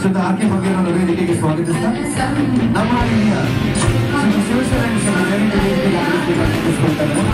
ಶ್ರೀಯುತ R K ಬಗ್ಗೆ ವೇದಿಕೆಗೆ ಸ್ವಾಗತಿಸ್ತಾ ನಮ್ಮ ಇಲ್ಲಿಯ ಶ್ರೀ ಶಿವಶರಣ ಶ್ರೀ ಜಯಂತಿ ವೇದಿಕೆಗೆ ಆಗಮಿಸಬೇಕಾಗಿ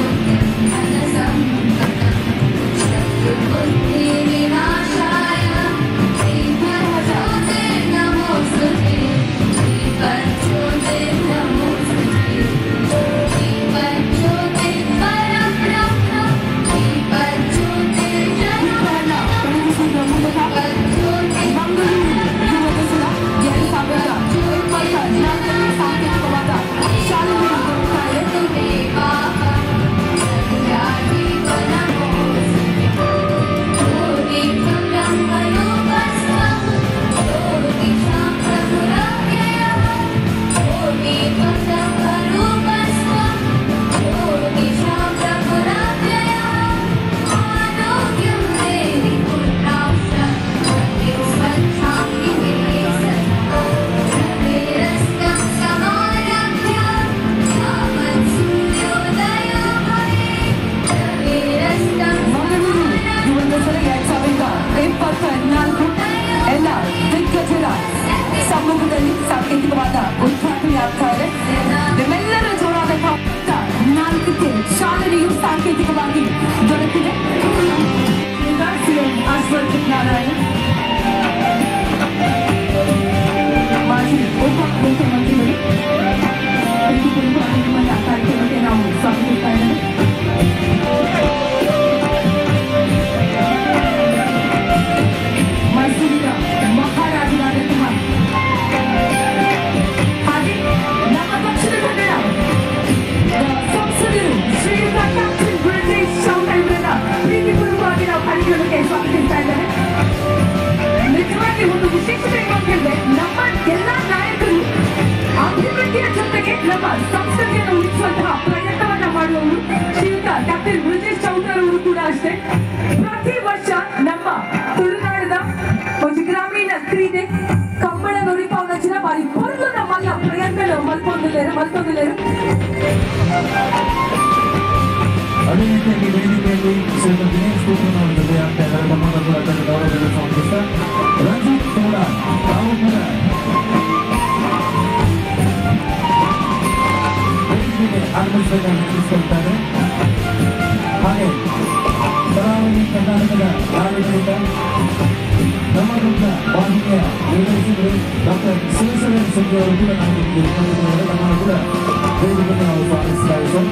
ಮಂಗಳೂರು ಯುವ ದಸರಾ ಎರಡ್ ಸಾವಿರದ ಇಪ್ಪತ್ನಾಲ್ಕು ಎಲ್ಲ ದಿಗ್ಗಜರ ಸಮ್ಮುಖದಲ್ಲಿ ಸಾಂಕೇತಿಕವಾದ ಉದ್ಘಾಟನೆ ಆಗ್ತಾ ಇದೆ ನಿಮ್ಮೆಲ್ಲರ ಜೋರಾದ ಕಾಟ ನಾಲ್ಕಕ್ಕೆ ಚಾಲನೆಯು ಸಾಂಕೇತಿಕವಾಗಿ ದೊರಕಿದೆ ಸಿಎಂ ಅಶ್ವಥ್ ನಾರಾಯಣ ಮಾಜಿ ಉಪ ಮುಖ್ಯಮಂತ್ರಿಗಳು ಪ್ರೀತಿಪೂರ್ವಕವಾಗಿ ನಿಮ್ಮನ್ನ ಕಾರ್ಯಕ್ರಮಕ್ಕೆ ನಾವು ಸ್ವಾಗತಿಸ್ತಾ ಇದ್ದೇವೆ ಮೈಸೂರಿನ ಮಹಾರಾಜರಾದಂತಹ ಹಾಗೆ ನಮ್ಮ ಪಕ್ಷದ ಕನ್ನಡ ಸಂಸದರು ಶ್ರೀಯುತ ಕ್ಯಾಪ್ಟನ್ ಬ್ರಿಟೇಶ್ ಚೌಟೈವರನ್ನ ಪ್ರೀತಿಪೂರ್ವಕವಾಗಿ ನಾವು ಕಾರ್ಯಕ್ರಮಕ್ಕೆ ಸ್ವಾಗತಿಸ್ತಾ ಇದ್ದಾರೆ ನಿಜವಾಗಿ ಒಂದು ವಿಶೇಷತೆ ಏನು ಅಂತ ಹೇಳಿದ್ರೆ ನಮ್ಮ ಎಲ್ಲ ನಾಯಕರು ಅಭಿವೃದ್ಧಿಯ ಜೊತೆಗೆ ನಮ್ಮ ಸಂಸ್ಕೃತಿಯನ್ನು ಉಳಿಸುವಂತಹ ಪ್ರಯತ್ನವನ್ನ ಮಾಡುವವರು ಶ್ರೀಯುತ ಕ್ಯಾಪ್ಟನ್ ಬ್ರಿಜೇಶ್ ಚೌಧರಿ ಅವರು ಕೂಡ ಅಷ್ಟೇ ಪ್ರತಿ ವರ್ಷ ನಮ್ಮ ತುಳುನಾಡಿನ ಒಂದು ಗ್ರಾಮೀಣ ಕ್ರೀಡೆ ಕಂಬಳ ನುಡಿಪವನ ಚಿನ ಬಾರಿ ಒಂದು ನಮ್ಮಲ್ಲ ಪ್ರಯತ್ನ ಮಲ್ಪೊಂದಿದ್ದಾರೆ ಮಲ್ಪೊಂದಿದ್ದಾರೆ ಅದೇ ರೀತಿಯಾಗಿ ವೇದಿಕೆಯಲ್ಲಿ ಶ್ರೀಯುತ ದಿನೇಶ್ ಕೂತ್ಕೊಂಡು ಅವರ ಜೊತೆ ಆಗ್ತಾ ಇದ್ದಾರೆ ತಮ್ಮನ್ನು ಕೂಡ ತನ್ನ ಗೌರವದಿಂದ ಸ್ವಾಗತಿಸ್ತಾ ರಂಜಿತ್ ಕೂಡ ತಾವು ಕೂಡ ವೇದಿಕೆಗೆ ಆಗಮಿಸಬೇಕಾಗಿ ತಿಳಿಸ್ಕೊಳ್ತಾರೆ ಹಾಗೆ ಕರಾವಳಿ ಕರ್ನಾಟಕದ ಆಡಳಿತ ನಮ್ಮ ದೊಡ್ಡ ವಾಹಿನಿಯ ನಿರ್ದೇಶಕರು ಡಾಕ್ಟರ್ ಶಿವಶರಣ ಶೆಟ್ಟಿ ಅವರು ಕೂಡ ನಾವು ಇಲ್ಲಿ ಇಟ್ಕೊಂಡಿದ್ದಾರೆ. ನಮ್ಮನ್ನು ಕೂಡ ವೇದಿಕೆಗೆ ನಾವು ಸ್ವಾಗತಿಸ್ತಾ ಇದ್ದೇವೆ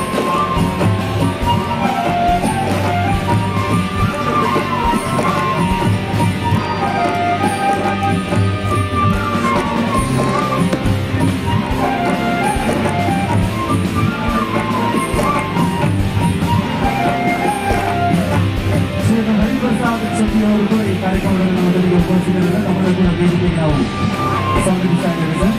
ಶ್ರೀಯುತ ಹರಿಪ್ರಸಾದ್ ಶೆಟ್ಟಿ ಅವರು ಕೂಡ ಈ ಕಾರ್ಯಕ್ರಮದಲ್ಲಿ ಮೊದಲಿಗೆ ಉಪಸ್ಥಿತರಿದ್ದಾರೆ ತಮ್ಮನ್ನು ಕೂಡ ವೇದಿಕೆಗೆ ನಾವು ಸ್ವಾಗತಿಸ್ತಾ ಇದ್ದೇವೆ ಸರ್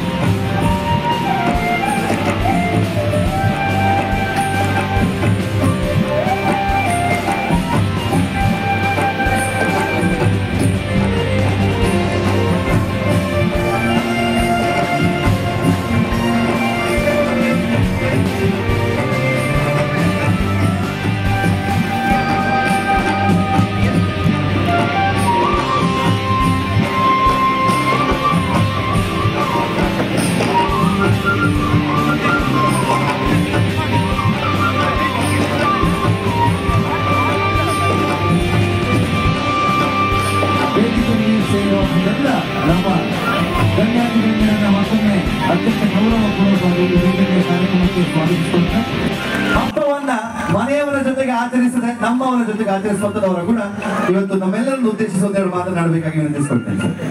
ವೇದಿಕೆಯಲ್ಲಿ ಸೇರುವ ಎಲ್ಲ ನಮ್ಮ ಗಣ್ಯಾಧಿಗಣ್ಯರನ್ನ ಮತ್ತೊಮ್ಮೆ ಅತ್ಯಂತ ಗೌರವಪೂರ್ವಕವಾಗಿ ಈ ವೇದಿಕೆಯ ಕಾರ್ಯಕ್ರಮಕ್ಕೆ ಸ್ವಾಗತಿಸಿಕೊಳ್ತಾ ಹಬ್ಬವನ್ನ ಮನೆಯವರ ಜೊತೆಗೆ ಆಚರಿಸದೆ ನಮ್ಮವರ ಜೊತೆಗೆ ಆಚರಿಸುವಂತದವರ ಕೂಡ ಇವತ್ತು ನಮ್ಮೆಲ್ಲರನ್ನು ಉದ್ದೇಶಿಸಿ ಒಂದೆರಡು ಮಾತನಾಡಬೇಕಾಗಿ ವಿನಂತಿಸಿಕೊಳ್ತೇನೆ ಸರ್.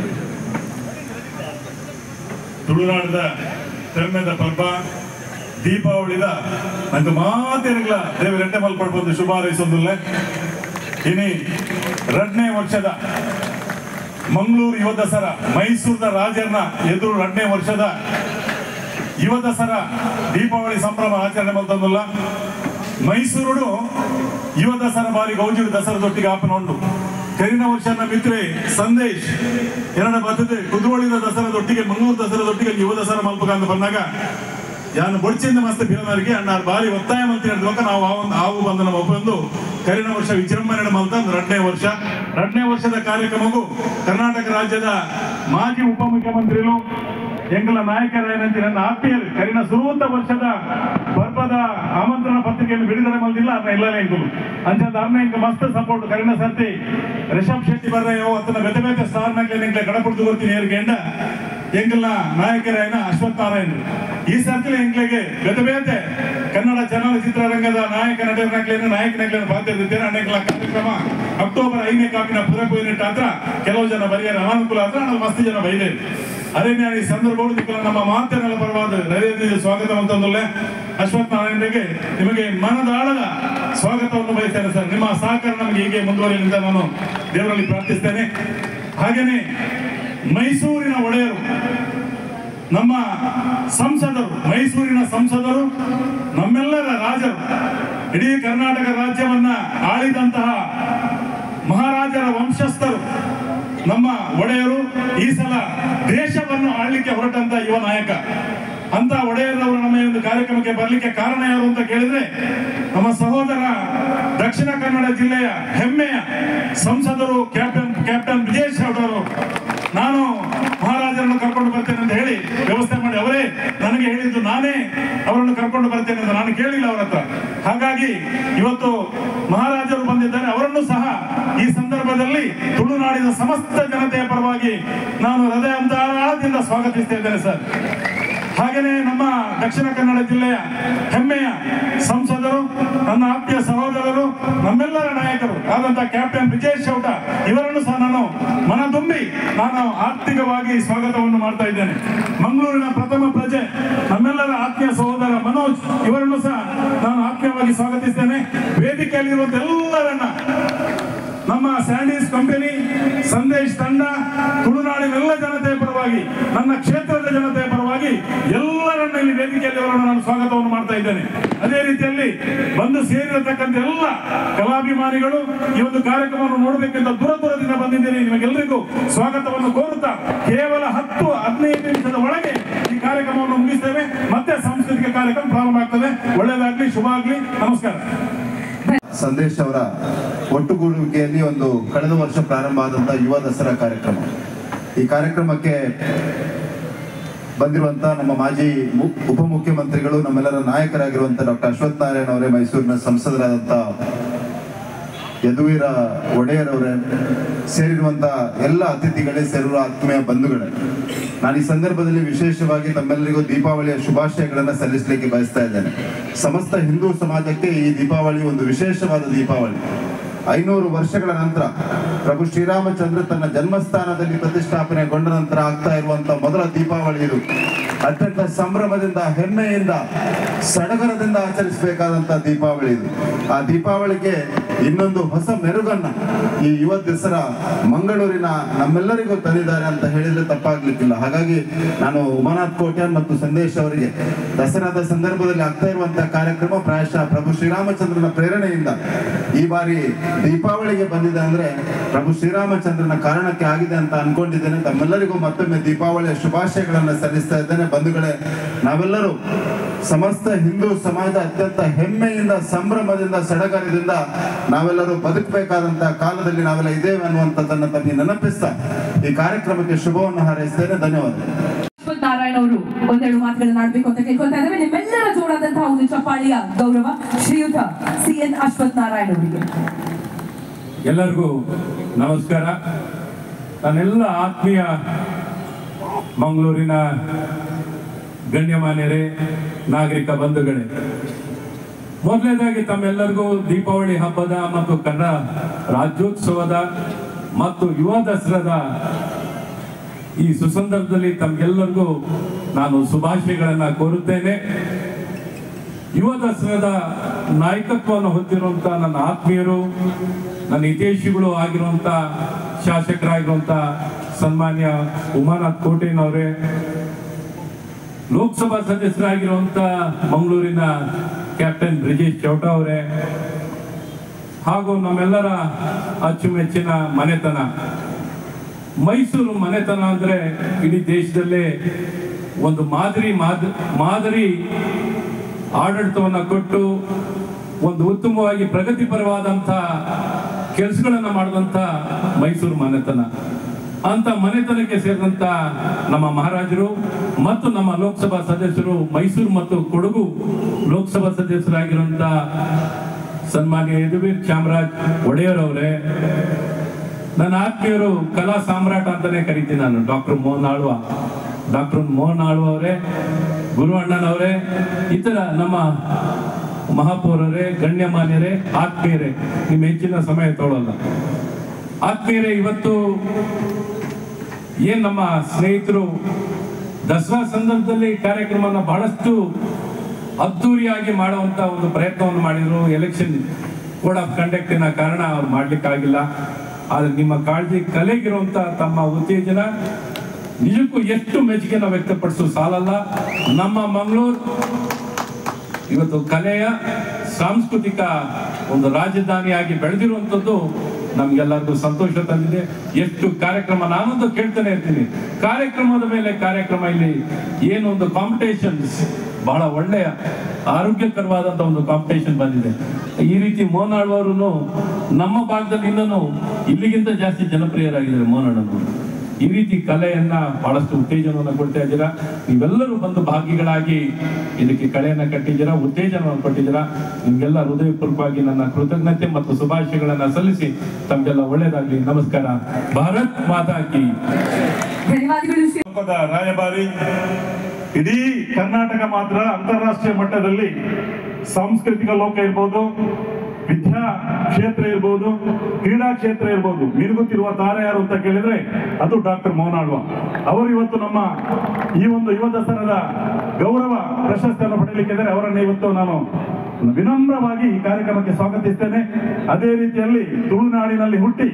ತುಳುನಾಡದ ತೆಮ್ಮೆದ ಪರ್ವ ದೀಪಾವಳಿದ ನಂಗೆ ಮಾತಿರಲ್ಲ ದೇವರ ಎಡ್ಡೆ ಮಲ್ಪಡ್ಬೋದು ಶುಭ ಹಾರೈಸೋದಿಲ್ಲ ಇನಿ ಎರಡನೇ ವರ್ಷದ ಮಂಗಳೂರು ಯುವ ದಸರಾ ಮೈಸೂರಿನ ರಾಜರ್ನ ಎದುರು ಎರಡನೇ ವರ್ಷದ ಯುವ ದಸರಾ ದೀಪಾವಳಿ ಸಂಭ್ರಮ ಆಚರಣೆ ಮಾಡ್ತಂದಿಲ್ಲ ಮೈಸೂರು ಯುವ ದಸರಾ ಬಾರಿ ಗೌಜುಡಿ ದಸರಾದೊಟ್ಟಿಗೆ ಆಪನ ಉಂಟು ಕರಿನ ವರ್ಷನ ಮಿತ್ರೆ ಸಂದೇಶ್ ಎರಡ ಬರ್ತದೆ ಕುದುವಳಿದ ದಸರಾದೊಟ್ಟಿಗೆ ಮಂಗಳೂರು ದಸರಾದೊಟ್ಟಿಗೆ ಯುವ ದಸರಾ ಮಲ್ಪಕ ಅಂತ ಬಂದಾಗ ಯಾನು ಬೊಡ್ಚಿಂದ ಮಸ್ತ್ ಬಿರನವರಿಗೆ ಅಣ್ಣ ಬಾರಿ ಒತ್ತಾಯ ಮಂತ್ ಹೇಳಿದ್ವಾಗ ನಾವು ಆ ಒಂದು ಆವು ಬಂದು ನಮ್ಮ ಒಪ್ಪಂದು ಕರಿನ ವರ್ಷ ವಿಜೃಂಭಣೆ ಮಲ್ತ ಒಂದು ಎರಡನೇ ವರ್ಷ ಎರಡನೇ ವರ್ಷದ ಕಾರ್ಯಕ್ರಮಕ್ಕೂ ಕರ್ನಾಟಕ ರಾಜ್ಯದ ಮಾಜಿ ಉಪಮುಖ್ಯಮಂತ್ರಿಗಳು ಎಂಕಲ ನಾಯಕರೇನಂತೆ ನನ್ನ ಆತ್ಮೀಯರು ಕರಿನ ಸುರುವಂತ ವರ್ಷದ ಬರ್ಬದ ಆಮಂತ್ರಣ ಪತ್ರಿಕೆಯನ್ನು ಬಿಡುಗಡೆ ಮಾಡಿಲ್ಲ ಅದನ್ನ ಇಲ್ಲಲೇ ಇಂಕಲು ಅಂಚಂದ ಅರ್ನ ಇಂಕ ಮಸ್ತ್ ಸಪೋರ್ಟ್ ಕರಿನ ಸರ್ತಿ ರಿಷಬ್ ಶೆಟ್ಟಿ ಬರ್ರೆ ಅವತ್ತಿನ ಬೇತೆ ಬೇತೆ ಸ್ಟಾರ್ ನಾಗ್ಲಿ ನಿಂಗೆ ಕಡಪಡ್ದು ಗೊತ್ತೀನಿ ಏರ್ಗೆಂಡ ಎಂಕಲ್ನ ನಾಯಕರಾಯನ ಅಶ್ವಥ್ ನಾರಾಯಣ್ ಈ ಸರ್ಕಲ್ ಎಂಕ್ಲೆಗೆ ಬೇತೆ ಬೇತೆ ಕನ್ನಡ ಚಲನಚಿತ್ರರಂಗದ ನಾಯಕ ನಟರನಾಗ್ಲೇನು ನಾಯಕನಾಗ್ಲೇನು ಬಾಧ್ಯದಿದ್ದೇನೆ ಅನೇಕ ಕಾರ್ಯಕ್ರಮ ಅಕ್ಟೋಬರ್ ಐದನೇ ಕಾಪಿನ ಪೂರಕ ಆತ್ರ ಕೆಲವು ಜನ ಬರೆಯರ ಅನಾನುಕೂಲ ಆದ್ರೆ ನಾವು ಮಸ್ತ್ ಜನ ಬೈದೆ ಅದೇ ನಾನು ಈ ಸಂದರ್ಭಗಳು ನಿಮ್ಮನ್ನ ನಮ್ಮ ಮಾತಿನ ಪರವಾದ ನರೇಂದ್ರ ಸ್ವಾಗತ ಅಂತಂದ್ರೆ ಅಶ್ವಥ್ ನಾರಾಯಣರಿಗೆ ನಿಮಗೆ ಮನದಾಳದ ಸ್ವಾಗತವನ್ನು ಬಯಸ್ತೇನೆ ಸರ್ ನಿಮ್ಮ ಸಹಕಾರ ನಮಗೆ ಹೀಗೆ ಮುಂದುವರಿಯಲಿ ಅಂತ ನಾನು ದೇವರಲ್ಲಿ ಪ್ರಾರ್ಥಿಸ್ತೇನೆ ಹಾಗೇನೆ ಮೈಸೂರಿನ ಒಡೆಯರು ನಮ್ಮ ಸಂಸದರು ಮೈಸೂರಿನ ಸಂಸದರು ನಮ್ಮೆಲ್ಲರ ರಾಜರು ಇಡೀ ಕರ್ನಾಟಕ ರಾಜ್ಯವನ್ನ ಆಳಿದಂತಹ ಮಹಾರಾಜರ ವಂಶಸ್ಥರು ನಮ್ಮ ಒಡೆಯರು ಈ ಸಲ ದೇಶವನ್ನು ಆಳ್ಲಿಕ್ಕೆ ಹೊರಟಂತ ಯುವ ನಾಯಕ ಅಂತ ಒಡೆಯರವರು ನಮ್ಮ ಈ ಒಂದು ಕಾರ್ಯಕ್ರಮಕ್ಕೆ ಬರಲಿಕ್ಕೆ ಕಾರಣ ಯಾರು ಅಂತ ಕೇಳಿದ್ರೆ ನಮ್ಮ ಸಹೋದರ ದಕ್ಷಿಣ ಕನ್ನಡ ಜಿಲ್ಲೆಯ ಹೆಮ್ಮೆಯ ಸಂಸದರು ಕ್ಯಾಪ್ಟನ್ ಕ್ಯಾಪ್ಟನ್ ವಿಜಯ್ ಅವರು ನಾನು ಮಹಾರಾಜರನ್ನು ಕರ್ಕೊಂಡು ಬರ್ತೇನೆ ಅಂತ ಹೇಳಿ ವ್ಯವಸ್ಥೆ ಮಾಡಿ ಅವರೇ ನನಗೆ ಹೇಳಿದ್ದು ನಾನೇ ಅವರನ್ನು ಕರ್ಕೊಂಡು ಬರ್ತೇನೆ ಅಂತ ನಾನು ಕೇಳಿಲ್ಲ ಅವರ ಹತ್ರ ಹಾಗಾಗಿ ಇವತ್ತು ಮಹಾರಾಜರು ಬಂದಿದ್ದಾರೆ ಅವರನ್ನು ಸಹ ಈ ಸಂದರ್ಭದಲ್ಲಿ ತುಳುನಾಡಿನ ಸಮಸ್ತ ಜನತೆಯ ಪರವಾಗಿ ನಾನು ಹೃದಯ ಆಳದಿಂದ ಸ್ವಾಗತಿಸ್ತಾ ಇದ್ದೇನೆ ಸರ್ ಹಾಗೆಯೇ ನಮ್ಮ ದಕ್ಷಿಣ ಕನ್ನಡ ಜಿಲ್ಲೆಯ ಹೆಮ್ಮೆಯ ಸಂಸದರು ನನ್ನ ಆತ್ಮೀಯ ಸಹೋದರರು ನಮ್ಮೆಲ್ಲರ ನಾಯಕರು ಆದಂತಹ ಕ್ಯಾಪ್ಟನ್ ವಿಜಯ್ ಚೌಟ ಇವರನ್ನು ಸಹ ನಾನು ಮನದುಂಬಿ ನಾನು ಆರ್ಥಿಕವಾಗಿ ಸ್ವಾಗತವನ್ನು ಮಾಡ್ತಾ ಇದ್ದೇನೆ ಮಂಗಳೂರಿನ ಪ್ರಥಮ ಪ್ರಜೆ ನಮ್ಮೆಲ್ಲರ ಆತ್ಮೀಯ ಸಹೋದರ ಮನೋಜ್ ಇವರನ್ನು ಸಹ ನಾನು ಆತ್ಮೀಯವಾಗಿ ಸ್ವಾಗತಿಸ್ತೇನೆ ವೇದಿಕೆಯಲ್ಲಿರುವಂತ ಎಲ್ಲರನ್ನ ನಮ್ಮ ಸ್ಯಾಂಡೀಸ್ ಕಂಪನಿ ಸಂದೇಶ್ ತಂಡ ತುಳುನಾಡಿನೆಲ್ಲ ಜನತೆಯ ಪರವಾಗಿ ನನ್ನ ಕ್ಷೇತ್ರದ ಜನತೆಯ ಪರವಾಗಿ ಎಲ್ಲರನ್ನ ಇಲ್ಲಿ ವೇದಿಕೆಯಲ್ಲಿ ಅವರನ್ನು ನಾನು ಸ್ವಾಗತವನ್ನು ಮಾಡ್ತಾ ಇದ್ದೇನೆ ಅದೇ ರೀತಿಯಲ್ಲಿ ಬಂದು ಸೇರಿರತಕ್ಕಂಥ ಎಲ್ಲ ಕಲಾಭಿಮಾನಿಗಳು ಈ ಒಂದು ಕಾರ್ಯಕ್ರಮವನ್ನು ನೋಡಬೇಕೆಂತ ದೂರ ದೂರದಿಂದ ಬಂದಿದ್ದೀನಿ ನಿಮಗೆಲ್ಲರಿಗೂ ಸ್ವಾಗತವನ್ನು ಕೋರುತ್ತಾ ಕೇವಲ ಹತ್ತು ಹದಿನೈದು ನಿಮಿಷದ ಒಳಗೆ ಈ ಕಾರ್ಯಕ್ರಮವನ್ನು ಮುಗಿಸ್ತೇವೆ ಮತ್ತೆ ಸಾಂಸ್ಕೃತಿಕ ಕಾರ್ಯಕ್ರಮ ಪ್ರಾರಂಭ ಆಗ್ತದೆ ಒಳ್ಳೆಯದಾಗ್ಲಿ ಶುಭ ಆಗ್ಲಿ ನಮಸ್ಕಾರ ಸಂದೇಶ್ ಅವರ ಒಟ್ಟುಗೂಡುವಿಕೆಯಲ್ಲಿ ಒಂದು ಕಳೆದ ವರ್ಷ ಪ್ರಾರಂಭ ಆದಂತಹ ಯುವ ದಸರಾ ಕಾರ್ಯಕ್ರಮ ಈ ಕಾರ್ಯಕ್ರಮಕ್ಕೆ ಬಂದಿರುವಂತ ನಮ್ಮ ಮಾಜಿ ಮು- ಉಪಮುಖ್ಯಮಂತ್ರಿಗಳು ನಮ್ಮೆಲ್ಲರ ನಾಯಕರಾಗಿರುವಂತ ಡಾಕ್ಟರ್ ಅಶ್ವಥ್ ನಾರಾಯಣ ಅವರೇ ಮೈಸೂರಿನ ಸಂಸದರಾದಂತ ಯದುವೀರ ಒಡೆಯರ್ ಅವರೇ ಸೇರಿರುವಂತ ಎಲ್ಲ ಅತಿಥಿಗಳೇ ಸೇರಿರುವ ಆತ್ಮೀಯ ಬಂಧುಗಳೇ ನಾನು ಈ ಸಂದರ್ಭದಲ್ಲಿ ವಿಶೇಷವಾಗಿ ತಮ್ಮೆಲ್ಲರಿಗೂ ದೀಪಾವಳಿಯ ಶುಭಾಶಯಗಳನ್ನು ಸಲ್ಲಿಸಲಿಕ್ಕೆ ಬಯಸ್ತಾ ಇದ್ದೇನೆ ಸಮಸ್ತ ಹಿಂದೂ ಸಮಾಜಕ್ಕೆ ಈ ದೀಪಾವಳಿ ಒಂದು ವಿಶೇಷವಾದ ದೀಪಾವಳಿ ಐನೂರು ವರ್ಷಗಳ ನಂತರ ಪ್ರಭು ಶ್ರೀರಾಮಚಂದ್ರ ತನ್ನ ಜನ್ಮಸ್ಥಾನದಲ್ಲಿ ಪ್ರತಿಷ್ಠಾಪನೆಗೊಂಡ ನಂತರ ಆಗ್ತಾ ಇರುವಂತ ಮೊದಲ ದೀಪಾವಳಿ ಇದು ಅತ್ಯಂತ ಸಂಭ್ರಮದಿಂದ ಹೆಮ್ಮೆಯಿಂದ ಸಡಗರದಿಂದ ಆಚರಿಸಬೇಕಾದಂತ ದೀಪಾವಳಿ ಇದು ಆ ದೀಪಾವಳಿಗೆ ಇನ್ನೊಂದು ಹೊಸ ಮೆರುಗನ್ನ ಈ ಯುವ ದಸರಾ ಮಂಗಳೂರಿನ ನಮ್ಮೆಲ್ಲರಿಗೂ ತಂದಿದ್ದಾರೆ ಅಂತ ಹೇಳಿದ್ರೆ ತಪ್ಪಾಗ್ಲಿಕ್ಕಿಲ್ಲ ಹಾಗಾಗಿ ನಾನು ಉಮಾನಾಥ್ ಕೋಟ್ಯಾನ್ ಮತ್ತು ಸಂದೇಶ್ ಅವರಿಗೆ ದಸರಾದ ಸಂದರ್ಭದಲ್ಲಿ ಆಗ್ತಾ ಇರುವಂತಹ ಕಾರ್ಯಕ್ರಮ ಪ್ರಾಯಶಃ ಪ್ರಭು ಶ್ರೀರಾಮಚಂದ್ರನ ಪ್ರೇರಣೆಯಿಂದ ಈ ಬಾರಿ ದೀಪಾವಳಿಗೆ ಬಂದಿದೆ ಅಂದ್ರೆ ಪ್ರಭು ಶ್ರೀರಾಮಚಂದ್ರನ ಕಾರಣಕ್ಕೆ ಆಗಿದೆ ಅಂತ ಅನ್ಕೊಂಡಿದ್ದೇನೆ ತಮ್ಮೆಲ್ಲರಿಗೂ ಮತ್ತೊಮ್ಮೆ ದೀಪಾವಳಿಯ ಶುಭಾಶಯಗಳನ್ನು ಸಲ್ಲಿಸ್ತಾ ಇದ್ದೇನೆ ಬಂಧುಗಳೇ ನಾವೆಲ್ಲರೂ ಸಮಸ್ತ ಹಿಂದೂ ಸಮಾಜ ಅತ್ಯಂತ ಹೆಮ್ಮೆಯಿಂದ ಸಂಭ್ರಮದಿಂದ ಸಡಗರದಿಂದ ನಾವೆಲ್ಲರೂ ಬದುಕಬೇಕಾದಂತಹ ಕಾಲದಲ್ಲಿ ನಾವೆಲ್ಲ ಇದ್ದೇವೆ ಅನ್ನುವಂಥದ್ದನ್ನ ತಮಗೆ ನೆನಪಿಸ್ತಾ ಈ ಕಾರ್ಯಕ್ರಮಕ್ಕೆ ಶುಭವನ್ನು ಹಾರೈಸ್ತೇನೆ ಧನ್ಯವಾದ ಅಶ್ವಥ್ ನಾರಾಯಣ್ ಅವರು ಒಂದೆರಡು ಮಾತುಗಳನ್ನ ಆಡ್ಬೇಕು ಅಂತ ಕೇಳ್ಕೊಳ್ತಾ ಇದ್ದೇವೆ ನಿಮ್ಮೆಲ್ಲರ ಜೋರಾದಂತಹ ಒಂದು ಚಪ್ಪಾಳಿಯ ಗೌರವ ಶ್ರೀಯುತ ಸಿ ಎನ್ ಅಶ್ವಥ್ ನಾರಾಯಣ್ ಅವರಿಗೆ ಎಲ್ಲರಿಗೂ ನಮಸ್ಕಾರ ನನ್ನೆಲ್ಲ ಆತ್ಮೀಯ ಮಂಗಳೂರಿನ ಗಣ್ಯಮಾನ್ಯರೇ ನಾಗರಿಕ ಬಂಧುಗಳೇ ಮೊದಲನೇದಾಗಿ ತಮ್ಮೆಲ್ಲರಿಗೂ ದೀಪಾವಳಿ ಹಬ್ಬದ ಮತ್ತು ಕನ್ನಡ ರಾಜ್ಯೋತ್ಸವದ ಮತ್ತು ಯುವ ದಸರಾದ ಈ ಸುಸಂದರ್ಭದಲ್ಲಿ ತಮ್ಗೆಲ್ಲರಿಗೂ ನಾನು ಶುಭಾಶಯಗಳನ್ನು ಕೋರುತ್ತೇನೆ ಯುವ ದಸರಾದ ನಾಯಕತ್ವವನ್ನು ಹೊಂದಿರುವಂತ ನನ್ನ ಆತ್ಮೀಯರು ನನ್ನ ಹಿತೈಷಿಗಳು ಆಗಿರುವಂತ ಶಾಸಕರಾಗಿರುವಂತ ಸನ್ಮಾನ್ಯ ಉಮಾನಾಥ್ ಕೋಟೆನವರೇ ಲೋಕಸಭಾ ಸದಸ್ಯರಾಗಿರುವಂತ ಮಂಗಳೂರಿನ ಕ್ಯಾಪ್ಟನ್ ಬ್ರಿಜೇಶ್ ಚೌಟ ಅವರೇ ಹಾಗೂ ನಮ್ಮೆಲ್ಲರ ಅಚ್ಚುಮೆಚ್ಚಿನ ಮನೆತನ ಮೈಸೂರು ಮನೆತನ ಅಂದ್ರೆ ಇಡೀ ದೇಶದಲ್ಲೇ ಒಂದು ಮಾದರಿ ಮಾದ- ಮಾದರಿ ಆಡಳಿತವನ್ನ ಕೊಟ್ಟು ಒಂದು ಉತ್ತಮವಾಗಿ ಪ್ರಗತಿಪರವಾದಂಥ ಕೆಲಸಗಳನ್ನ ಮಾಡಿದಂಥ ಮೈಸೂರು ಮನೆತನ ಅಂತ ಮನೆತನಕ್ಕೆ ಸೇರಿದಂತ ನಮ್ಮ ಮಹಾರಾಜರು ಮತ್ತು ನಮ್ಮ ಲೋಕಸಭಾ ಸದಸ್ಯರು ಮೈಸೂರು ಮತ್ತು ಕೊಡಗು ಲೋಕಸಭಾ ಸದಸ್ಯರಾಗಿರುವಂತ ಸನ್ಮಾನ್ಯ ಯದುವೀರ್ ಚಾಮರಾಜ್ ಒಡೆಯರ್ ಅವರೇ ನನ್ನ ಆತ್ಮೀಯರು ಕಲಾ ಸಾಮ್ರಾಟ ಅಂತಾನೆ ಕರಿತೀನಿ ನಾನು ಡಾಕ್ಟರ್ ಮೋಹನ್ ಆಳ್ವ ಡಾಕ್ಟರ್ ಮೋಹನ್ ಆಳ್ವ ಅವರೇ ಗುರು ಅಣ್ಣನವರೇ ಇತರ ನಮ್ಮ ಮಹಾಪೌರರೇ ಗಣ್ಯಮಾನ್ಯರೇ ಆತ್ಮೀಯರೇ ನಿಮ್ಮ ಹೆಚ್ಚಿನ ಸಮಯ ತೊಗೊಳ್ಳಲ್ಲ ಆತ್ಮೀಯರೇ ಇವತ್ತು ಏನ್ ನಮ್ಮ ಸ್ನೇಹಿತರು ದಸರಾ ಸಂದರ್ಭದಲ್ಲಿ ಕಾರ್ಯಕ್ರಮನ ಬಹಳಷ್ಟು ಅದ್ದೂರಿಯಾಗಿ ಮಾಡುವಂತ ಒಂದು ಪ್ರಯತ್ನವನ್ನು ಮಾಡಿದ್ರು ಎಲೆಕ್ಷನ್ ಕೋಡ್ ಆಫ್ ಕಂಡಕ್ಟಿನ ಕಾರಣ ಅವ್ರು ಮಾಡ್ಲಿಕ್ಕಾಗಿಲ್ಲ ಆದ್ರೆ ನಿಮ್ಮ ಕಾಳಜಿ ಕಲೆಗಿರುವಂತ ತಮ್ಮ ಉತ್ತೇಜನ ನಿಜಕ್ಕೂ ಎಷ್ಟು ಮೆಚ್ಚುಗೆನ ವ್ಯಕ್ತಪಡಿಸೋ ಸಾಲಲ್ಲ ನಮ್ಮ ಮಂಗಳೂರು ಇವತ್ತು ಕಲೆಯ ಸಾಂಸ್ಕೃತಿಕ ಒಂದು ರಾಜಧಾನಿಯಾಗಿ ಬೆಳೆದಿರುವಂಥದ್ದು ನಮ್ಗೆಲ್ಲರಿಗೂ ಸಂತೋಷ ತಂದಿದೆ ಎಷ್ಟು ಕಾರ್ಯಕ್ರಮ ನಾನೊಂದು ಕೇಳ್ತಾನೆ ಇರ್ತೀನಿ ಕಾರ್ಯಕ್ರಮದ ಮೇಲೆ ಕಾರ್ಯಕ್ರಮ ಇಲ್ಲಿ ಏನು ಒಂದು ಕಾಂಪಿಟೇಷನ್ಸ್ ಬಹಳ ಒಳ್ಳೆಯ ಆರೋಗ್ಯಕರವಾದಂತ ಒಂದು ಕಾಂಪಿಟೇಷನ್ ಬಂದಿದೆ ಈ ರೀತಿ ಮೋನಾಳ್ವರು ನಮ್ಮ ಭಾಗದಲ್ಲಿ ಇನ್ನೂ ಇಲ್ಲಿಗಿಂತ ಜಾಸ್ತಿ ಜನಪ್ರಿಯರಾಗಿದ್ದಾರೆ ಮೋನಾಡವರು ಈ ರೀತಿ ಕಲೆಯನ್ನ ಬಹಳಷ್ಟು ಉತ್ತೇಜನವನ್ನು ಕೊಡ್ತಾ ಇದ್ದೀರಾ ನೀವೆಲ್ಲರೂ ಬಂದು ಭಾಗಿಗಳಾಗಿ ಇದಕ್ಕೆ ಕಳೆಯನ್ನ ಕಟ್ಟಿದ್ದೀರಾ ಉತ್ತೇಜನವನ್ನು ಕೊಟ್ಟಿದ್ದೀರಾ ನಿಮ್ಗೆಲ್ಲ ಹೃದಯಪೂರ್ವಕವಾಗಿ ನನ್ನ ಕೃತಜ್ಞತೆ ಮತ್ತು ಶುಭಾಶಯಗಳನ್ನ ಸಲ್ಲಿಸಿ ತಮ್ಗೆಲ್ಲ ಒಳ್ಳೇದಾಗ್ಲಿ ನಮಸ್ಕಾರ ಭಾರತ್ ಮಾತಾ ಕಿ ಧನ್ಯವಾದಗಳು ಶ್ರೀ ಲೋಕದ ರಾಯಭಾರಿ ಇಡೀ ಕರ್ನಾಟಕ ಮಾತ್ರ ಅಂತಾರಾಷ್ಟ್ರೀಯ ಮಟ್ಟದಲ್ಲಿ ಸಾಂಸ್ಕೃತಿಕ ಲೋಕ ಇರ್ಬೋದು ವಿದ್ಯಾ ಕ್ಷೇತ್ರ ಇರ್ಬೋದು ಕ್ರೀಡಾ ಕ್ಷೇತ್ರ ಇರ್ಬೋದು ಮಿರುಗುತ್ತಿರುವ ತಾರೆ ಯಾರು ಅಂತ ಕೇಳಿದ್ರೆ ಅದು ಡಾಕ್ಟರ್ ಮೋನಾಳ್ವ ಅವರು ಇವತ್ತು ನಮ್ಮ ಈ ಒಂದು ಯುವ ದಸರಾದ ಗೌರವ ಪ್ರಶಸ್ತಿಯನ್ನು ಪಡೆಯಲಿಕ್ಕಿದ್ದಾರೆ ಅವರನ್ನು ಇವತ್ತು ನಾನು ವಿನಮ್ರವಾಗಿ ಈ ಕಾರ್ಯಕ್ರಮಕ್ಕೆ ಸ್ವಾಗತಿಸ್ತೇನೆ ಅದೇ ರೀತಿಯಲ್ಲಿ ತುಳುನಾಡಿನಲ್ಲಿ ಹುಟ್ಟಿ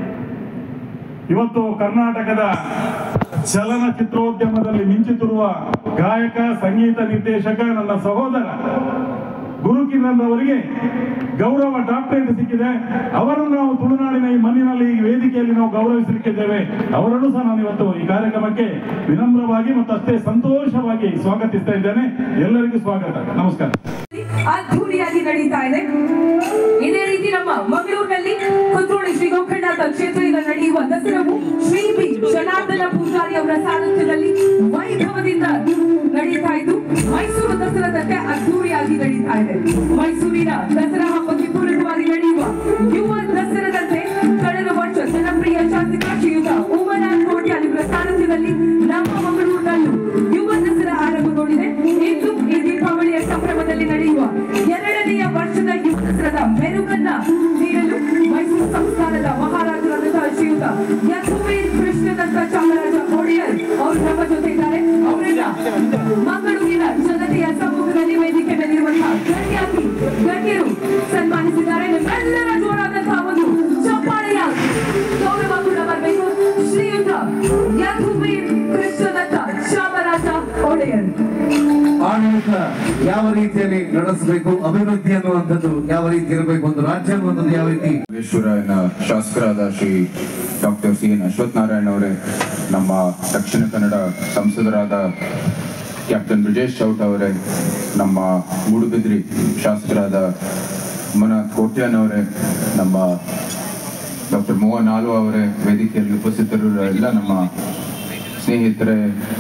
ಇವತ್ತು ಕರ್ನಾಟಕದ ಚಲನಚಿತ್ರೋದ್ಯಮದಲ್ಲಿ ಮಿಂಚುತ್ತಿರುವ ಗಾಯಕ ಸಂಗೀತ ನಿರ್ದೇಶಕ ನನ್ನ ಸಹೋದರ ಗುರುಕಿರಣ್ ಅವರಿಗೆ ಗೌರವ ಡಾಕ್ಟರೇಟ್ ಸಿಕ್ಕಿದೆ ಅವರನ್ನು ನಾವು ತುಳುನಾಡಿನ ಈ ಮಣ್ಣಿನಲ್ಲಿ ಈ ವೇದಿಕೆಯಲ್ಲಿ ನಾವು ಗೌರವಿಸಲಿಕ್ಕಿದ್ದೇವೆ ಅವರನ್ನು ಸಹ ನಾನು ಇವತ್ತು ಈ ಕಾರ್ಯಕ್ರಮಕ್ಕೆ ವಿನಮ್ರವಾಗಿ ಮತ್ತು ಅಷ್ಟೇ ಸಂತೋಷವಾಗಿ ಸ್ವಾಗತಿಸ್ತಾ ಇದ್ದೇನೆ ಎಲ್ಲರಿಗೂ ಸ್ವಾಗತ ನಮಸ್ಕಾರ ಅದ್ಧೂರಿಯಾಗಿ ನಡೀತಾ ಇದೆ ಇದೇ ರೀತಿ ನಮ್ಮ ಮಂಗಳೂರಿನಲ್ಲಿ ಕುದ್ರೋಳಿ ಶ್ರೀ ಗೋಕರ್ಣನಾಥ ಕ್ಷೇತ್ರದಿಂದ ನಡೆಯುವ ದಸರಾವು ಶ್ರೀ ಬಿ ಜನಾರ್ದನ ಪೂಜಾರಿ ಅವರ ಸಾರಥ್ಯದಲ್ಲಿ ವೈಭವದಿಂದ ನಡೀತಾ ಇದ್ದು ಮೈಸೂರು ದಸರಾದಂತೆ ಅದ್ಧೂರಿಯಾಗಿ ನಡೀತಾ ಇದೆ ಮೈಸೂರಿನ ದಸರಾ ಹಬ್ಬಕ್ಕೆ ಪೂರಕವಾಗಿ ನಡೆಯುವ ಯುವ ದಸರಾದಂತೆ ಕಳೆದ ವರ್ಷ ಜನಪ್ರಿಯ ಶಾಸಕ ಶ್ರೀಯುತ ಉಮನಾಥ್ ಕೋಟ್ಯಾನ್ ಇವರ ಸಾರಥ್ಯದಲ್ಲಿ ನಮ್ಮ ಮಂಗಳೂರಿನಲ್ಲೂ ಯುವ ದಸರಾ ಆರಂಭಗೊಂಡಿದೆ ಇಂದು ಈ ದೀಪಾವಳಿಯ ಸಂಭ್ರಮದಲ್ಲಿ ನಡೆಯುವ ಎರಡನೆಯ ವರ್ಷದ ಯುವ ದಸರಾದ ಮೆರುಗನ್ನ ನೀಡಲು ಮೈಸೂರು ಸಂಸ್ಥಾನದ ಮಹಾರಾಜರಾದಂತಹ ಶ್ರೀಯುತ ಯಥುವೀರ್ ಕೃಷ್ಣದತ್ತ ಚಾಮರಾಜ ಒಡೆಯರ್ ಅವರು ನಮ್ಮ ಜೊತೆ ಇದ್ದಾರೆ ಅವರನ್ನ ಮಂಗಳೂರಿನ ಜನತೆಯ ಸಮ್ಮುಖದಲ್ಲಿ ವೇದಿಕೆ ಮೇಲಿರುವಂತಹ ಗಣ್ಯಾತಿ ಗಣ್ಯರು ಸನ್ಮಾನಿಸಿದ್ದಾರೆ ನಿಮ್ಮೆಲ್ಲರ ಜೋರಾದಂತಹ ಒಂದು ಚಪ್ಪಾಳೆಯ ಗೌರವ ಕೂಡ ಬರಬೇಕು ಶ್ರೀಯುತ ಯಥುವೀರ್ ಕೃಷ್ಣದತ್ತ ಚಾಮರಾಜ ಒಡೆಯರ್ ಆಡಳಿತ ಯಾವ ರೀತಿಯಲ್ಲಿ ನಡೆಸಬೇಕು ಅಭಿವೃದ್ಧಿ ಅನ್ನುವಂಥದ್ದು ಯಾವ ರೀತಿ ಇರಬೇಕು ಒಂದು ರಾಜ್ಯ ಅನ್ನುವಂಥದ್ದು ಯಾವ ರೀತಿ ಯೋಗೇಶ್ವರನ ಶಾಸಕರಾದ Shri doctor C N Ashwath Narayan ಅವರೇ ನಮ್ಮ ದಕ್ಷಿಣ ಕನ್ನಡ ಸಂಸದರಾದ ಕ್ಯಾಪ್ಟನ್ ಬ್ರಿಜೇಶ್ ಚೌಟ್ ಅವರೇ ನಮ್ಮ ಮೂಡುಬಿದ್ರಿ ಶಾಸಕರಾದ ಮನೋಹರ್ ಕೋಟ್ಯಾನ್ ಅವರೇ ನಮ್ಮ ಡಾಕ್ಟರ್ ಮೋಹನ್ ಆಲ್ವ ಅವರೇ ವೇದಿಕೆಯಲ್ಲಿ ಉಪಸ್ಥಿತರು ಎಲ್ಲ ನಮ್ಮ ಸ್ನೇಹಿತರೇ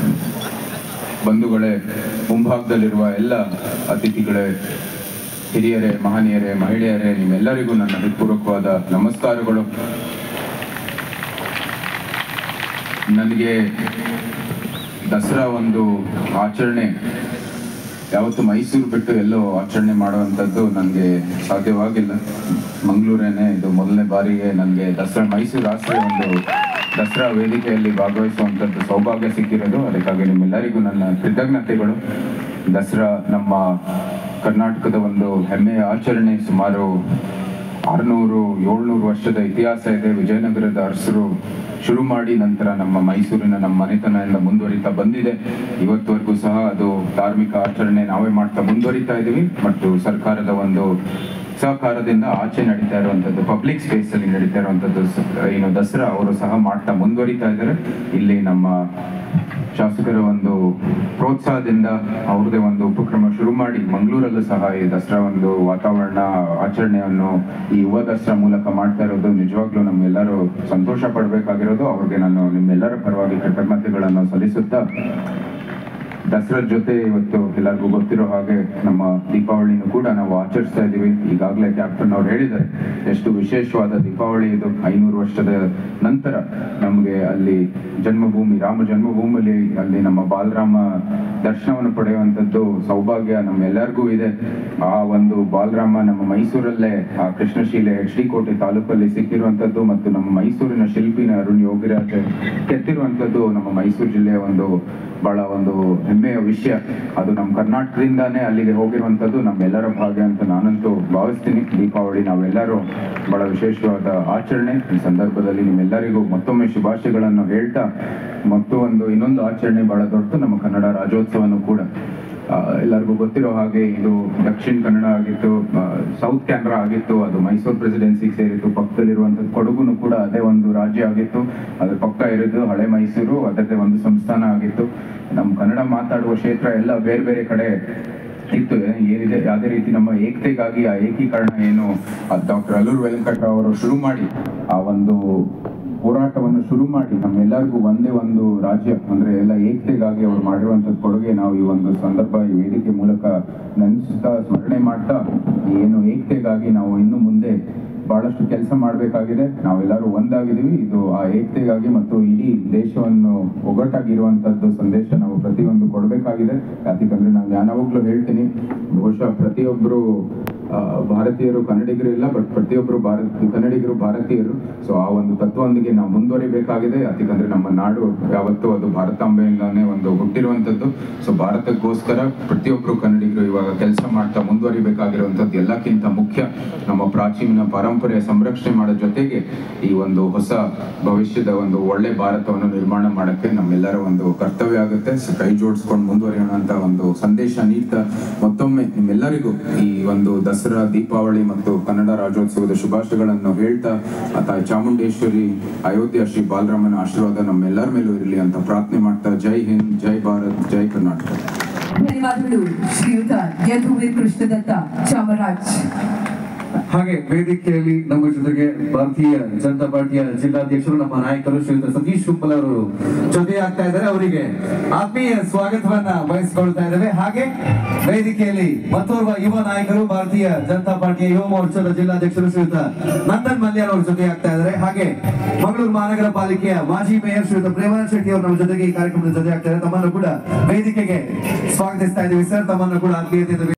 ಬಂಧುಗಳೇ ಮುಂಭಾಗದಲ್ಲಿರುವ ಎಲ್ಲ ಅತಿಥಿಗಳೇ ಹಿರಿಯರೇ ಮಹನೀಯರೇ ಮಹಿಳೆಯರೇ ನಿಮ್ಮೆಲ್ಲರಿಗೂ ನನ್ನ ಹೃತ್ಪೂರ್ವಕವಾದ ನಮಸ್ಕಾರಗಳು ನನಗೆ ದಸರಾ ಒಂದು ಆಚರಣೆ ಯಾವತ್ತು ಮೈಸೂರು ಬಿಟ್ಟು ಎಲ್ಲೋ ಆಚರಣೆ ಮಾಡುವಂಥದ್ದು ನನಗೆ ಸಾಧ್ಯವಾಗಿಲ್ಲ ಮಂಗಳೂರೇನೆ ಇದು ಮೊದಲನೇ ಬಾರಿಗೆ ನನಗೆ ದಸರಾ ಮೈಸೂರು ರಾಷ್ಟ್ರೀಯ ಒಂದು ದಸರಾ ವೇದಿಕೆಯಲ್ಲಿ ಭಾಗವಹಿಸುವಂಥದ್ದು ಸೌಭಾಗ್ಯ ಸಿಕ್ಕಿರೋದು ಅದಕ್ಕಾಗಿ ನಿಮ್ಮೆಲ್ಲರಿಗೂ ನನ್ನ ಕೃತಜ್ಞತೆಗಳು ದಸರಾ ನಮ್ಮ ಕರ್ನಾಟಕದ ಒಂದು ಹೆಮ್ಮೆಯ ಆಚರಣೆ ಸುಮಾರು ಆರುನೂರು ಏಳ್ನೂರು ವರ್ಷದ ಇತಿಹಾಸ ಇದೆ ವಿಜಯನಗರದ ಅರಸರು ಶುರು ಮಾಡಿ ನಂತರ ನಮ್ಮ ಮೈಸೂರಿನ ನಮ್ಮ ಮನೆತನದಿಂದ ಮುಂದುವರಿತಾ ಬಂದಿದೆ ಇವತ್ತವರೆಗೂ ಸಹ ಅದು ಧಾರ್ಮಿಕ ಆಚರಣೆ ನಾವೇ ಮಾಡ್ತಾ ಮುಂದುವರಿತಾ ಇದ್ದೀವಿ ಮತ್ತು ಸರ್ಕಾರದ ಒಂದು ಸಹಕಾರದಿಂದ ಆಚೆ ನಡೀತಾ ಇರುವಂಥದ್ದು ಪಬ್ಲಿಕ್ ಸ್ಪೇಸ್ ಅಲ್ಲಿ ನಡೀತಾ ಇರುವಂಥದ್ದು ಸ- ಏನು ದಸರಾ ಅವರು ಸಹ ಮಾಡ್ತಾ ಮುಂದುವರಿತಾ ಇದ್ದಾರೆ ಇಲ್ಲಿ ನಮ್ಮ ಶಾಸಕರ ಒಂದು ಪ್ರೋತ್ಸಾಹದಿಂದ ಅವ್ರದ್ದೇ ಒಂದು ಉಪಕ್ರಮ ಶುರು ಮಾಡಿ ಮಂಗಳೂರಲ್ಲೂ ಸಹ ಈ ದಸರಾ ಒಂದು ವಾತಾವರಣ ಆಚರಣೆಯನ್ನು ಈ ಯುವ ದಸರಾ ಮೂಲಕ ಮಾಡ್ತಾ ಇರೋದು ನಿಜವಾಗ್ಲೂ ನಮ್ಮೆಲ್ಲರೂ ಸಂತೋಷ ಪಡಬೇಕಾಗಿರೋದು ಅವ್ರಿಗೆ ನಾನು ನಿಮ್ಮೆಲ್ಲರ ಪರವಾಗಿ ಕೃತಜ್ಞತೆಗಳನ್ನು ಸಲ್ಲಿಸುತ್ತಾ ದಸರಾ ಜೊತೆ ಇವತ್ತು ಎಲ್ಲರಿಗೂ ಗೊತ್ತಿರೋ ಹಾಗೆ ನಮ್ಮ ದೀಪಾವಳಿನೂ ಕೂಡ ನಾವು ಆಚರಿಸ್ತಾ ಇದ್ದೀವಿ ಈಗಾಗಲೇ ಕ್ಯಾಪ್ಟನ್ ಅವ್ರು ಹೇಳಿದ್ದಾರೆ ಎಷ್ಟು ವಿಶೇಷವಾದ ದೀಪಾವಳಿ ಇದು ಐನೂರು ವರ್ಷದ ನಂತರ ನಮಗೆ ಅಲ್ಲಿ ಜನ್ಮಭೂಮಿ ರಾಮ ಜನ್ಮಭೂಮಿಯಲ್ಲಿ ಅಲ್ಲಿ ನಮ್ಮ ಬಾಲರಾಮ ದರ್ಶನವನ್ನು ಪಡೆಯುವಂಥದ್ದು ಸೌಭಾಗ್ಯ ನಮ್ಮೆಲ್ಲರಿಗೂ ಇದೆ ಆ ಒಂದು ಬಾಲರಾಮ ನಮ್ಮ ಮೈಸೂರಲ್ಲೇ ಆ ಕೃಷ್ಣಶೀಲೆ ಎಚ್ ಡಿ ಕೋಟೆ ತಾಲೂಕಲ್ಲಿ ಸಿಕ್ಕಿರುವಂಥದ್ದು ಮತ್ತು ನಮ್ಮ ಮೈಸೂರಿನ ಶಿಲ್ಪಿನ ಅರುಣ್ ಯೋಗಿರಾಜ್ ಕೆತ್ತಿರುವಂಥದ್ದು ನಮ್ಮ ಮೈಸೂರು ಜಿಲ್ಲೆಯ ಒಂದು ಬಹಳ ಒಂದು ಹೆಮ್ಮೆಯ ವಿಷಯ ಅದು ನಮ್ಮ ಕರ್ನಾಟಕದಿಂದಾನೇ ಅಲ್ಲಿಗೆ ಹೋಗಿರುವಂಥದ್ದು ನಮ್ಮೆಲ್ಲರ ಭಾಗ್ಯ ಅಂತ ನಾನಂತೂ ಭಾವಿಸ್ತೀನಿ ದೀಪಾವಳಿ ನಾವೆಲ್ಲರೂ ಬಹಳ ವಿಶೇಷವಾದ ಆಚರಣೆ ಈ ಸಂದರ್ಭದಲ್ಲಿ ನಿಮ್ಮೆಲ್ಲರಿಗೂ ಮತ್ತೊಮ್ಮೆ ಶುಭಾಶಯಗಳನ್ನು ಹೇಳ್ತಾ ಮತ್ತು ಒಂದು ಇನ್ನೊಂದು ಆಚರಣೆ ಬಹಳ ದೊಡ್ಡ ನಮ್ಮ ಕನ್ನಡ ರಾಜ್ಯೋತ್ಸವನು ಕೂಡ ಆ, ಎಲ್ಲರಿಗೂ ಗೊತ್ತಿರೋ ಹಾಗೆ ಇದು ದಕ್ಷಿಣ ಕನ್ನಡ ಆಗಿತ್ತು ಸೌತ್ ಕ್ಯಾನ್ರಾ ಆಗಿತ್ತು ಅದು ಮೈಸೂರು ಪ್ರೆಸಿಡೆನ್ಸಿಗೆ ಸೇರಿತ್ತು ಪಕ್ಕದಲ್ಲಿರುವಂಥದ್ದು ಕೊಡಗುನು ಕೂಡ ಅದೇ ಒಂದು ರಾಜ್ಯ ಆಗಿತ್ತು ಅದ್ರ ಪಕ್ಕ ಇರೋದು ಹಳೆ ಮೈಸೂರು ಅದರದ್ದೇ ಒಂದು ಸಂಸ್ಥಾನ ಆಗಿತ್ತು ನಮ್ಮ ಕನ್ನಡ ಮಾತಾಡುವ ಕ್ಷೇತ್ರ ಎಲ್ಲ ಬೇರೆ ಬೇರೆ ಕಡೆ ಇತ್ತು ಏನಿದೆ ಯಾವುದೇ ರೀತಿ ನಮ್ಮ ಏಕತೆಗಾಗಿ ಆ ಏಕೀಕರಣ ಏನು ಡಾಕ್ಟರ್ ಅಲ್ಲೂರು ವೆಂಕಟರಾವ್ ಅವರು ಶುರು ಮಾಡಿ ಆ ಒಂದು ಹೋರಾಟವನ್ನು ಶುರು ಮಾಡಿ ನಮ್ಮೆಲ್ಲರಿಗೂ ಒಂದೇ ಒಂದು ರಾಜ್ಯ ಅಂದ್ರೆ ಎಲ್ಲ ಏಕತೆಗಾಗಿ ಅವರು ಮಾಡಿರುವಂತದ್ದು ಕೊಡುಗೆ ನಾವು ಈ ಒಂದು ಸಂದರ್ಭ ಈ ವೇದಿಕೆ ಮೂಲಕ ನೆನೆಸುತ್ತಾ ಸ್ಮರಣೆ ಮಾಡ್ತಾ ಈ ಏನು ಏಕತೆಗಾಗಿ ನಾವು ಇನ್ನು ಮುಂದೆ ಬಹಳಷ್ಟು ಕೆಲಸ ಮಾಡಬೇಕಾಗಿದೆ ನಾವೆಲ್ಲರೂ ಒಂದಾಗಿದ್ದೀವಿ ಇದು ಆ ಏಕತೆಗಾಗಿ ಮತ್ತು ಇಡೀ ದೇಶವನ್ನು ಒಗ್ಗಟ್ಟಾಗಿರುವಂತದ್ದು ಸಂದೇಶ ನಾವು ಪ್ರತಿಯೊಂದು ಕೊಡಬೇಕಾಗಿದೆ ಯಾಕಂದ್ರೆ ನಾನು ಯಾವಾಗಲೂ ಹೇಳ್ತೀನಿ ಬಹುಶಃ ಪ್ರತಿಯೊಬ್ಬರು ಆ, ಭಾರತೀಯರು ಕನ್ನಡಿಗರು ಇಲ್ಲ ಬಟ್ ಪ್ರತಿಯೊಬ್ಬರು ಭಾರತ ಕನ್ನಡಿಗರು ಭಾರತೀಯರು ಸೊ ಆ ಒಂದು ತತ್ವದೊಂದಿಗೆ ನಾವು ಮುಂದುವರಿಬೇಕಾಗಿದೆ ಯಾಕಂದ್ರೆ ನಮ್ಮ ನಾಡು ಯಾವತ್ತೂ ಅದು ಭಾರತಾಂಬೆಯಿಂದಾನೇ ಒಂದು ಹುಟ್ಟಿರುವಂಥದ್ದು ಸೊ ಭಾರತಕ್ಕೋಸ್ಕರ ಪ್ರತಿಯೊಬ್ಬರು ಕನ್ನಡಿಗರು ಇವಾಗ ಕೆಲಸ ಮಾಡ್ತಾ ಮುಂದುವರಿಬೇಕಾಗಿರುವಂಥದ್ದು ಎಲ್ಲಕ್ಕಿಂತ ಮುಖ್ಯ ನಮ್ಮ ಪ್ರಾಚೀನ ಪರಂಪರೆಯ ಸಂರಕ್ಷಣೆ ಮಾಡೋ ಜೊತೆಗೆ ಈ ಒಂದು ಹೊಸ ಭವಿಷ್ಯದ ಒಂದು ಒಳ್ಳೆ ಭಾರತವನ್ನು ನಿರ್ಮಾಣ ಮಾಡಕ್ಕೆ ನಮ್ಮೆಲ್ಲರ ಒಂದು ಕರ್ತವ್ಯ ಆಗುತ್ತೆ ಸೊ ಕೈ ಜೋಡಿಸ್ಕೊಂಡು ಮುಂದುವರಿಯೋಣ ಅಂತ ಒಂದು ಸಂದೇಶ ನೀಡ್ತಾ ಮತ್ತೊಮ್ಮೆ ನಿಮ್ಮೆಲ್ಲರಿಗೂ ಈ ಒಂದು ದಸರಾ ದೀಪಾವಳಿ ಮತ್ತು ಕನ್ನಡ ರಾಜ್ಯೋತ್ಸವದ ಶುಭಾಶಯಗಳನ್ನು ಹೇಳ್ತಾ ಆ ತಾಯಿ ಚಾಮುಂಡೇಶ್ವರಿ ಅಯೋಧ್ಯ ಶ್ರೀ ಬಾಲರಾಮನ ಆಶೀರ್ವಾದ ನಮ್ಮೆಲ್ಲರ ಮೇಲೂ ಇರಲಿ ಅಂತ ಪ್ರಾರ್ಥನೆ ಮಾಡ್ತಾ ಜೈ ಹಿಂದ್ ಜೈ ಭಾರತ್ ಜೈ ಕರ್ನಾಟಕ ಧನ್ಯವಾದಗಳು ಶ್ರೀಯುತ ಯದುವೀರ್ ಕೃಷ್ಣದತ್ತ ಚಾಮರಾಜ್ ಹಾಗೆ ವೇದಿಕೆಯಲ್ಲಿ ನಮ್ಮ ಜೊತೆಗೆ ಭಾರತೀಯ ಜನತಾ ಪಾರ್ಟಿಯ ಜಿಲ್ಲಾಧ್ಯಕ್ಷರು ನಮ್ಮ ನಾಯಕರು ಶ್ರೀಯುತ ಸತೀಶ್ ಕುಂಪಲ್ ಅವರು ಜೊತೆ ಆಗ್ತಾ ಇದ್ದಾರೆ ಅವರಿಗೆ ಆತ್ಮೀಯ ಸ್ವಾಗತವನ್ನ ಬಯಸಿಕೊಳ್ತಾ ಇದ್ದೇವೆ ಹಾಗೆ ವೇದಿಕೆಯಲ್ಲಿ ಮತ್ತೋರ್ವ ಯುವ ನಾಯಕರು ಭಾರತೀಯ ಜನತಾ ಪಾರ್ಟಿಯ ಯುವ ಮೋರ್ಚಾದ ಜಿಲ್ಲಾಧ್ಯಕ್ಷರು ಶ್ರೀಯುತ ನಂದನ್ ಮಲ್ಯಾನ್ ಅವರು ಜೊತೆ ಆಗ್ತಾ ಇದ್ದಾರೆ ಹಾಗೆ ಮಂಗಳೂರು ಮಹಾನಗರ ಪಾಲಿಕೆಯ ಮಾಜಿ ಮೇಯರ್ ಶ್ರೀಯುತ ಪ್ರೇಮಾನಂದ ಶೆಟ್ಟಿ ಅವರು ನಮ್ಮ ಜೊತೆಗೆ ಈ ಕಾರ್ಯಕ್ರಮದ ಜೊತೆ ಆಗ್ತಾ ಇದ್ದಾರೆ ತಮ್ಮನ್ನು ಕೂಡ ವೇದಿಕೆಗೆ ಸ್ವಾಗತಿಸ್ತಾ ಇದ್ದೀವಿ ಸರ್ ತಮ್ಮನ್ನು ಕೂಡ ಆತ್ಮೀಯತೆಯಿಂದ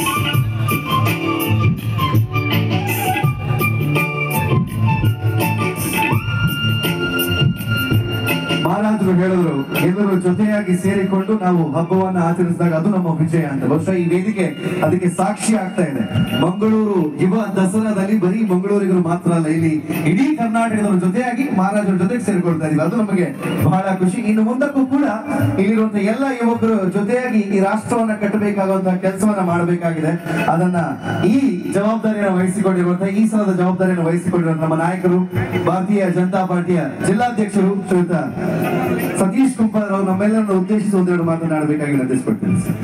ಮಹಾರಾಜರು ಹೇಳಿದ್ರು ಎಲ್ಲರೂ ಜೊತೆಯಾಗಿ ಸೇರಿಕೊಂಡು ನಾವು ಹಬ್ಬವನ್ನ ಆಚರಿಸಿದಾಗ ಅದು ನಮ್ಮ ವಿಜಯ ಅಂತ ಬಹುಶಃ ಈ ವೇದಿಕೆ ಅದಕ್ಕೆ ಸಾಕ್ಷಿ ಆಗ್ತಾ ಇದೆ ಮಂಗಳೂರು ಯುವ ದಸರಾದಲ್ಲಿ ಬರೀ ಮಂಗಳೂರಿಗರು ಮಾತ್ರ ಅಲ್ಲ ಇಲ್ಲಿ ಇಡೀ ಕರ್ನಾಟಕದವರ ಜೊತೆಯಾಗಿ ಮಹಾರಾಜರ ಜೊತೆಗೆ ಸೇರಿಕೊಳ್ತಾ ಇದೀವಿ ಅದು ನಮಗೆ ಬಹಳ ಖುಷಿ ಇನ್ನು ಮುಂದಕ್ಕೂ ಕೂಡ ಇಲ್ಲಿರುವಂತಹ ಎಲ್ಲ ಯುವಕರು ಜೊತೆಯಾಗಿ ಈ ರಾಷ್ಟ್ರವನ್ನ ಕಟ್ಟಬೇಕಾಗುವಂತಹ ಕೆಲಸವನ್ನ ಮಾಡಬೇಕಾಗಿದೆ ಅದನ್ನ ಈ ಜವಾಬ್ದಾರಿಯನ್ನು ವಹಿಸಿಕೊಂಡಿರುವಂತಹ ಈ ಸಲದ ಜವಾಬ್ದಾರಿಯನ್ನು ವಹಿಸಿಕೊಂಡಿರುವಂತಹ ನಮ್ಮ ನಾಯಕರು ಭಾರತೀಯ ಜನತಾ ಪಾರ್ಟಿಯ ಜಿಲ್ಲಾಧ್ಯಕ್ಷರು ಶ್ರೀಯುತ ಸತೀಶ್ ಕುಂಪರ್ ಅವರು ನಮ್ಮೆಲ್ಲರನ್ನು ಉದ್ದೇಶಿಸಿ ಒಂದೆರಡು ಮಾತನಾಡಬೇಕಾಗಿ ನಿರ್ದೇಶಿಸ್ಕೊಡ್ತೀನಿ ಸರ್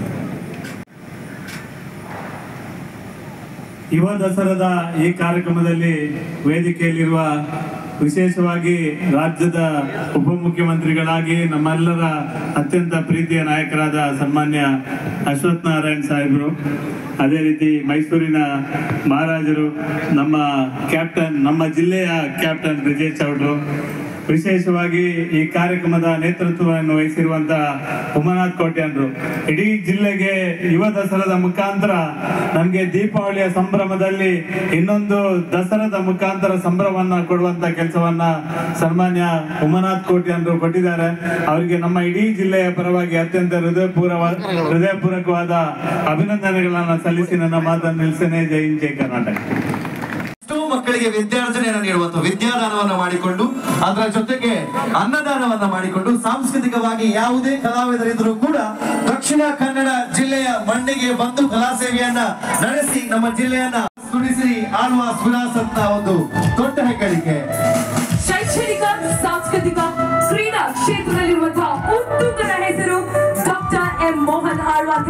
ಯುವ ದಸರಾದ ಈ ಕಾರ್ಯಕ್ರಮದಲ್ಲಿ ವೇದಿಕೆಯಲ್ಲಿರುವ ವಿಶೇಷವಾಗಿ ರಾಜ್ಯದ ಉಪಮುಖ್ಯಮಂತ್ರಿಗಳಾಗಿ ನಮ್ಮೆಲ್ಲರ ಅತ್ಯಂತ ಪ್ರೀತಿಯ ನಾಯಕರಾದ ಸನ್ಮಾನ್ಯ ಅಶ್ವಥ್ ನಾರಾಯಣ್ ಸಾಹೇಬರು ಅದೇ ರೀತಿ ಮೈಸೂರಿನ ಮಹಾರಾಜರು ನಮ್ಮ ಕ್ಯಾಪ್ಟನ್ ನಮ್ಮ ಜಿಲ್ಲೆಯ ಕ್ಯಾಪ್ಟನ್ ವಿಜಯ್ ಚೌಡ್ರು ವಿಶೇಷವಾಗಿ ಈ ಕಾರ್ಯಕ್ರಮದ ನೇತೃತ್ವವನ್ನು ವಹಿಸಿರುವಂತಹ ಉಮಾನಾಥ್ ಕೋಟ್ಯಾನ್ರು ಇಡೀ ಜಿಲ್ಲೆಗೆ ಯುವ ದಸರಾದ ಮುಖಾಂತರ ನಮಗೆ ದೀಪಾವಳಿಯ ಸಂಭ್ರಮದಲ್ಲಿ ಇನ್ನೊಂದು ದಸರಾದ ಮುಖಾಂತರ ಸಂಭ್ರಮವನ್ನ ಕೊಡುವಂತ ಕೆಲಸವನ್ನ ಸನ್ಮಾನ್ಯ ಉಮಾನಾಥ್ ಕೋಟ್ಯಾನ್ರು ಕೊಟ್ಟಿದ್ದಾರೆ ಅವರಿಗೆ ನಮ್ಮ ಇಡೀ ಜಿಲ್ಲೆಯ ಪರವಾಗಿ ಅತ್ಯಂತ ಹೃದಯಪೂರ್ವ ಹೃದಯಪೂರ್ವಕವಾದ ಅಭಿನಂದನೆಗಳನ್ನ ಸಲ್ಲಿಸಿ ನನ್ನ ಮಾತನ್ನು ನಿಲ್ಸೇನೆ ಜೈ ಹಿಂದ್ ಜೈ ಕರ್ನಾಟಕ ಎಷ್ಟೋ ಮಕ್ಕಳಿಗೆ ವಿದ್ಯಾರ್ಜನೆಯನ್ನು ನೀಡುವಂತ ವಿದ್ಯಾದಾನವನ್ನ ಮಾಡಿಕೊಂಡು ಅದರ ಜೊತೆಗೆ ಅನ್ನದಾನವನ್ನ ಮಾಡಿಕೊಂಡು ಸಾಂಸ್ಕೃತಿಕವಾಗಿ ಯಾವುದೇ ಕಲಾವಿದರಿದ್ರೂ ಕೂಡ ದಕ್ಷಿಣ ಕನ್ನಡ ಜಿಲ್ಲೆಯ ಮಣ್ಣಿಗೆ ಬಂದು ಕಲಾ ಸೇವೆಯನ್ನ ನಡೆಸಿ ನಮ್ಮ ಜಿಲ್ಲೆಯನ್ನ ಸುಡಿಸಿ ಆಳುವ ಸುರಾಸತ್ನ ಒಂದು ದೊಡ್ಡ ಹೆಗ್ಗಳಿಕೆ ಶೈಕ್ಷಣಿಕ ಸಾಂಸ್ಕೃತಿಕ ಕ್ರೀಡಾ ಕ್ಷೇತ್ರದಲ್ಲಿರುವಂತಹ ಉತ್ತಮ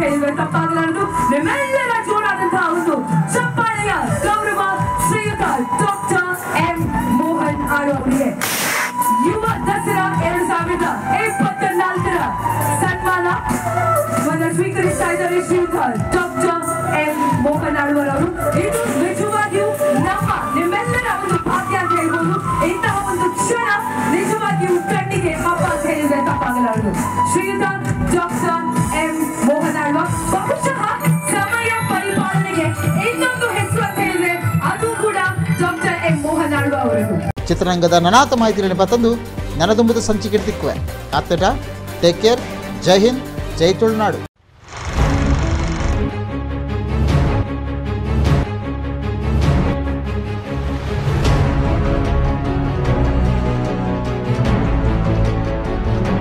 ಹೇಳಿದ್ರೆ ತಪ್ಪಾಗಲಾರದು ನಿಮ್ಮೆಲ್ಲರ ಜೋರಾದಂತಹ ಒಂದು ಚಪ್ಪಾಳೆಯ ಗೌರವ ಶ್ರೀಯುತ ಡಾಕ್ಟರ್ ಎಂ ಮೋಹನ್ ಆಳು ಅವರಿಗೆ ಯುವ ದಸರಾ ಎರಡು ಸಾವಿರದ ಇಪ್ಪತ್ತ ನಾಲ್ಕರ ಸನ್ಮಾನ ವನ್ನ ಸ್ವೀಕರಿಸ್ತಾ ಇದ್ದಾರೆ ಶ್ರೀಯುತ ಡಾಕ್ಟರ್ ಎಂ ಮೋಹನ್ ಆಳ್ವರವರು ಇದು ನಿಜವಾಗಿಯೂ ನಮ್ಮ ನಿಮ್ಮೆಲ್ಲರ ಒಂದು ಭಾಗ್ಯ ಅಂತ ಹೇಳ್ಬೋದು ಇಂತಹ ಒಂದು ಕ್ಷಣ ನಿಜವಾಗಿಯೂ ಕಣ್ಣಿಗೆ ಹಬ್ಬ ಅಂತ ಹೇಳಿದ್ರೆ ತಪ್ಪಾಗಲಾರದು ಶ್ರೀಯುತ ಡಾಕ್ಟರ್ ಎಂ ಮೋಹನ್ ಆಳ್ವ ಬಹುಶಃ ಸಮಯ ಪರಿಪಾಲನೆಗೆ ಇನ್ನೊಂದು ಹೆಸರು ಅಂತ ಹೇಳಿದ್ರೆ ಅದು ಕೂಡ ಡಾಕ್ಟರ್ ಎಂ ಮೋಹನ್ ಆಳ್ವ ಅವರದು ಚಿತ್ರರಂಗದ ನನಾತ ಮಾಹಿತಿ ನೆನಪ ತಂದು ನನದುಂಬುದು ಸಂಚಿಕೆ ತಿಕ್ಕುವೆ ಆತ್ತರ ಟೇಕ್ ಕೇರ್ ಜೈ ಹಿಂದ್ ಜೈ ತುಳುನಾಡು